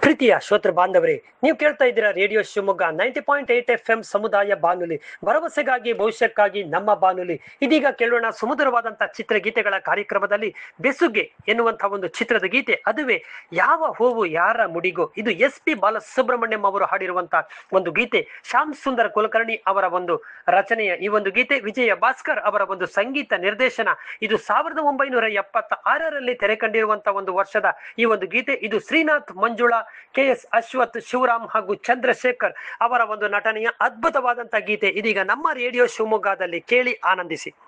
ಪ್ರೀತಿಯ ಶ್ರೋತೃ ಬಾಂಧವರೇ ನೀವು ಕೇಳ್ತಾ ಇದ್ದೀರಾ radio Shivamogga ninety point eight F M ಸಮುದಾಯ ಬಾನುಲಿ ಭರವಸೆಗಾಗಿ ಭವಿಷ್ಯಕ್ಕಾಗಿ ನಮ್ಮ ಬಾನುಲಿ ಇದೀಗ ಕೇಳೋಣ ಸುಮಧುರವಾದಂತಹ ಚಿತ್ರಗೀತೆಗಳ ಕಾರ್ಯಕ್ರಮದಲ್ಲಿ ಬೆಸುಗೆ ಎನ್ನುವಂತಹ ಒಂದು ಚಿತ್ರದ ಗೀತೆ ಅದುವೇ ಯಾವ ಹೂವು ಯಾರ ಮುಡಿಗೋ ಇದು ಎಸ್ ಪಿ ಬಾಲಸುಬ್ರಹ್ಮಣ್ಯಂ ಅವರು ಹಾಡಿರುವಂತಹ ಒಂದು ಗೀತೆ ಶ್ಯಾಮ್ ಸುಂದರ್ ಕುಲಕರ್ಣಿ ಅವರ ಒಂದು ರಚನೆಯ ಈ ಒಂದು ಗೀತೆ ವಿಜಯ ಭಾಸ್ಕರ್ ಅವರ ಒಂದು ಸಂಗೀತ ನಿರ್ದೇಶನ ಇದು ಸಾವಿರದ ಒಂಬೈನೂರ ಎಪ್ಪತ್ತ ಆರರಲ್ಲಿ ತೆರೆ ಕಂಡಿರುವಂತಹ ಒಂದು ವರ್ಷದ ಈ ಒಂದು ಗೀತೆ ಇದು ಶ್ರೀನಾಥ್ ಮಂಜುಳಾ ಕೆ ಎಸ್ ಅಶ್ವಥ್ ಶಿವರಾಮ್ ಹಾಗೂ ಚಂದ್ರಶೇಖರ್ ಅವರ ಒಂದು ನಟನೆಯ ಅದ್ಭುತವಾದಂತಹ ಗೀತೆ ಇದೀಗ ನಮ್ಮ ರೇಡಿಯೋ ಶಿವಮೊಗ್ಗದಲ್ಲಿ ಕೇಳಿ ಆನಂದಿಸಿ